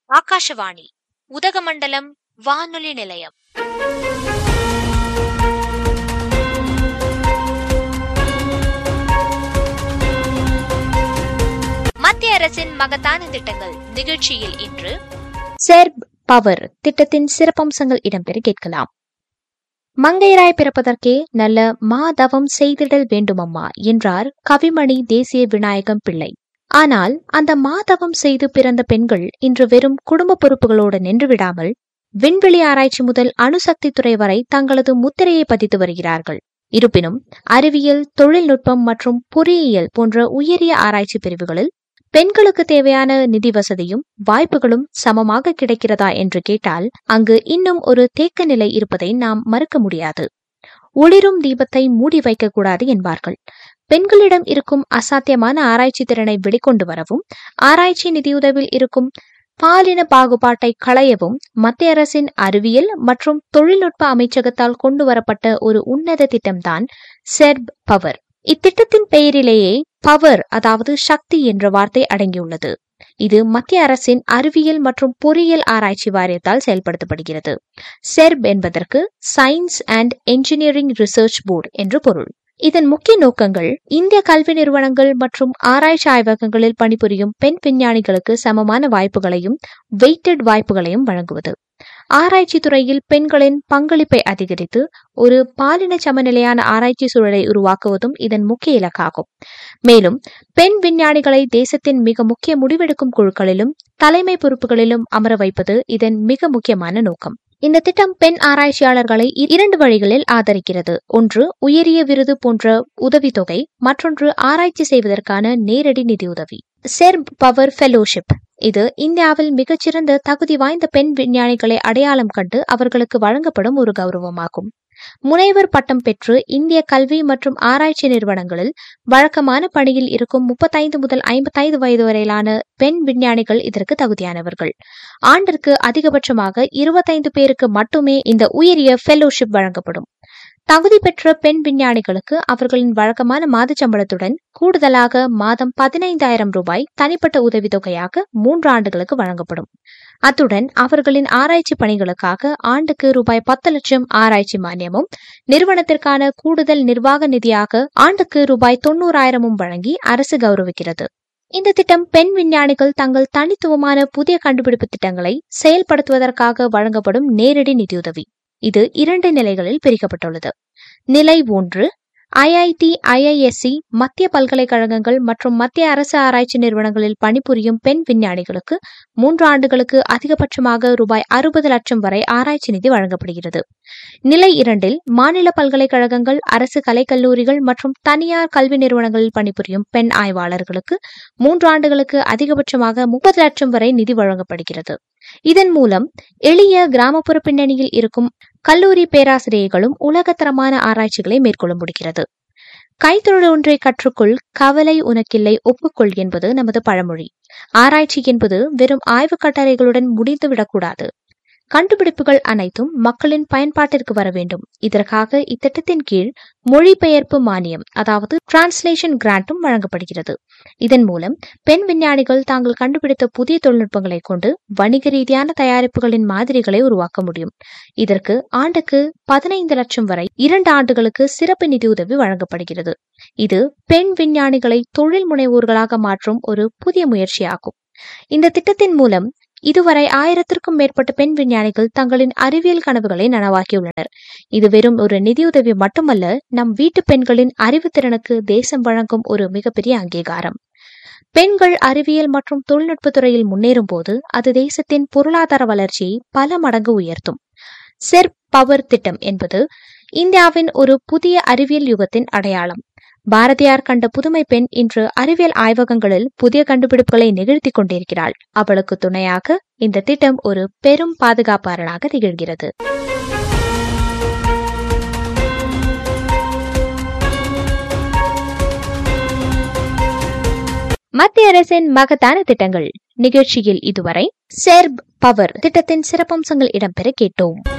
ஆகாஷவாணி உதகமண்டலம் வானொலி நிலையம் மத்திய அரசின் மகத்தான திட்டங்கள் நிகழ்ச்சியில் இன்று செர்ப் பவர் திட்டத்தின் சிறப்பம்சங்கள் இடம்பெற கேட்கலாம் மங்கையராய் பிறப்பதற்கே நல்ல மாதவம் செய்திடல் வேண்டுமம்மா என்றார் கவிமணி தேசிய விநாயகம் பிள்ளை ஆனால் அந்த மாதவம் செய்து பிறந்த பெண்கள் இன்று வெறும் குடும்ப பொறுப்புகளோடு நின்று விடாமல் விண்வெளி ஆராய்ச்சி முதல் அணுசக்தி துறை வரை தங்களது முத்திரையை பதித்து வருகிறார்கள் இருப்பினும் அறிவியல் தொழில்நுட்பம் மற்றும் பொறியியல் போன்ற உயரிய ஆராய்ச்சி பிரிவுகளில் பெண்களுக்கு தேவையான நிதி வசதியும் வாய்ப்புகளும் சமமாக கிடைக்கிறதா என்று கேட்டால் அங்கு இன்னும் ஒரு தேக்க நிலை இருப்பதை நாம் மறுக்க முடியாது ஒளிரும் தீபத்தை மூடி வைக்கக்கூடாது என்பார்கள் பெண்களிடம் இருக்கும் அசாத்தியமான ஆராய்ச்சி திறனை வெளிக்கொண்டு வரவும் ஆராய்ச்சி நிதியுதவில் இருக்கும் பாலின பாகுபாட்டை களையவும் மத்திய அரசின் அறிவியல் மற்றும் தொழில்நுட்ப அமைச்சகத்தால் கொண்டு வரப்பட்ட ஒரு உன்னத திட்டம்தான் செர்ப் பவர் இத்திட்டத்தின் பெயரிலேயே பவர் அதாவது சக்தி என்ற வார்த்தை அடங்கியுள்ளது இது மத்திய அரசின் அறிவியல் மற்றும் பொறியியல் ஆராய்ச்சி வாரியத்தால் செயல்படுத்தப்படுகிறது செர்ப் என்பதற்கு science and engineering research board என்று பொருள் இதன் முக்கிய நோக்கங்கள் இந்திய கல்வி நிறுவனங்கள் மற்றும் ஆராய்ச்சி ஆய்வகங்களில் பணிபுரியும் பெண் விஞ்ஞானிகளுக்கு சமமான வாய்ப்புகளையும் வெயிட்டட் வாய்ப்புகளையும் வழங்குவது ஆராய்ச்சி துறையில் பெண்களின் பங்களிப்பை அதிகரித்து ஒரு பாலின சமநிலையான ஆராய்ச்சி சூழலை உருவாக்குவதும் இதன் முக்கிய இலக்காகும் மேலும் பெண் விஞ்ஞானிகளை தேசத்தின் மிக முக்கிய முடிவெடுக்கும் குழுக்களிலும் தலைமை பொறுப்புகளிலும் அமர வைப்பது இதன் மிக முக்கியமான நோக்கம் இந்த திட்டம் பெண் ஆராய்ச்சியாளர்களை இரண்டு வழிகளில் ஆதரிக்கிறது ஒன்று உயரிய விருது போன்ற உதவித்தொகை மற்றொன்று ஆராய்ச்சி செய்வதற்கான நேரடி நிதியுதவி செர்ப் பவர் ஃபெலோஷிப் இது இந்தியாவில் மிகச்சிறந்த தகுதி வாய்ந்த பெண் விஞ்ஞானிகளை அடையாளம் கண்டு அவர்களுக்கு வழங்கப்படும் ஒரு கௌரவமாகும் முனைவர் பட்டம் பெற்று இந்திய கல்வி மற்றும் ஆராய்ச்சி நிறுவனங்களில் வழக்கமான பணியில் இருக்கும் முப்பத்தைந்து முதல் ஐம்பத்தைந்து வயது வரையிலான பெண் விஞ்ஞானிகள் இதற்கு தகுதியானவர்கள் ஆண்டிற்கு அதிகபட்சமாக இருபத்தைந்து பேருக்கு மட்டுமே இந்த உயரிய ஃபெலோஷிப் வழங்கப்படும் தகுதி பெற்ற பெண் விஞ்ஞானிகளுக்கு அவர்களின் வழக்கமான மாத சம்பளத்துடன் கூடுதலாக மாதம் பதினைந்தாயிரம் ரூபாய் தனிப்பட்ட உதவித்தொகையாக மூன்று ஆண்டுகளுக்கு வழங்கப்படும் அத்துடன் அவர்களின் ஆராய்ச்சி பணிகளுக்காக ஆண்டுக்கு ரூபாய் பத்து லட்சம் ஆராய்ச்சி மானியமும் நிறுவனத்திற்கான கூடுதல் நிர்வாக நிதியாக ஆண்டுக்கு ரூபாய் தொன்னூறாயிரமும் வழங்கி அரசு கௌரவிக்கிறது இந்த திட்டம் பெண் விஞ்ஞானிகள் தங்கள் தனித்துவமான புதிய கண்டுபிடிப்பு திட்டங்களை செயல்படுத்துவதற்காக வழங்கப்படும் நேரடி நிதியுதவி இது இரண்டு நிலைகளில் பிரிக்கப்பட்டுள்ளது நிலை ஒன்று ஐஐடி ஐஐஎஸ்சி மத்திய பல்கலைக்கழகங்கள் மற்றும் மத்திய அரசு ஆராய்ச்சி நிறுவனங்களில் பணிபுரியும் பெண் விஞ்ஞானிகளுக்கு மூன்று ஆண்டுகளுக்கு அதிகபட்சமாக ரூபாய் அறுபது லட்சம் வரை ஆராய்ச்சி நிதி வழங்கப்படுகிறது நிலை இரண்டில் மாநில பல்கலைக்கழகங்கள் அரசு கலைக்கல்லூரிகள் மற்றும் தனியார் கல்வி நிறுவனங்களில் பணிபுரியும் பெண் ஆய்வாளர்களுக்கு மூன்று ஆண்டுகளுக்கு அதிகபட்சமாக முப்பது லட்சம் வரை நிதி வழங்கப்படுகிறது இதன் மூலம் எளிய கிராமப்புற பின்னணியில் இருக்கும் கல்லூரி பேராசிரியர்களும் உலகத்தரமான ஆராய்ச்சிகளை மேற்கொள்ள முடிகிறது கைத்தொழில் ஒன்றை கற்றுக்கொள் கவலை உனக்கில்லை ஒப்புக்கொள் என்பது நமது பழமொழி ஆராய்ச்சி என்பது வெறும் ஆய்வு கட்டளைகளுடன் முடிந்துவிடக்கூடாது கண்டுபிடிப்புகள் அனைத்தும் மக்களின் பயன்பாட்டிற்கு வர வேண்டும் இதற்காக இத்திட்டத்தின் கீழ் மொழிபெயர்ப்பு மானியம் அதாவது டிரான்ஸ்லேஷன் கிராண்டும் வழங்கப்படுகிறது இதன் மூலம் பெண் விஞ்ஞானிகள் தாங்கள் கண்டுபிடித்த புதிய தொழில்நுட்பங்களை கொண்டு வணிக ரீதியான தயாரிப்புகளின் மாதிரிகளை உருவாக்க முடியும் இதற்கு ஆண்டுக்கு பதினைந்து லட்சம் வரை இரண்டு ஆண்டுகளுக்கு சிறப்பு நிதியுதவி வழங்கப்படுகிறது இது பெண் விஞ்ஞானிகளை தொழில் முனைவோர்களாக மாற்றும் ஒரு புதிய முயற்சியாகும் இந்த திட்டத்தின் மூலம் இதுவரை ஆயிரத்திற்கும் மேற்பட்ட பெண் விஞ்ஞானிகள் தங்களின் அறிவியல் கனவுகளை நனவாக்கியுள்ளனர் இது வெறும் ஒரு நிதியுதவி மட்டுமல்ல நம் வீட்டு பெண்களின் அறிவுத்திறனுக்கு தேசம் வழங்கும் ஒரு மிகப்பெரிய அங்கீகாரம் பெண்கள் அறிவியல் மற்றும் தொழில்நுட்பத் துறையில் முன்னேறும் போது அது தேசத்தின் பொருளாதார வளர்ச்சியை பல மடங்கு உயர்த்தும் செர்ப் பவர் திட்டம் என்பது இந்தியாவின் ஒரு புதிய அறிவியல் யுகத்தின் அடையாளம் பாரதியார் கண்ட புதுமை பெண் இன்று அறிவியல் ஆய்வகங்களில் புதிய கண்டுபிடிப்புகளை நிகழ்த்தி கொண்டிருக்கிறாள் அவளுக்கு துணையாக இந்த திட்டம் ஒரு பெரும் பாதுகாப்பாளனாக திகழ்கிறது மத்திய அரசின் மகத்தான திட்டங்கள் நிகழ்ச்சியில் இதுவரை செர்ப் பவர் திட்டத்தின் சிறப்பம்சங்கள் இடம்பெற கேட்டோம்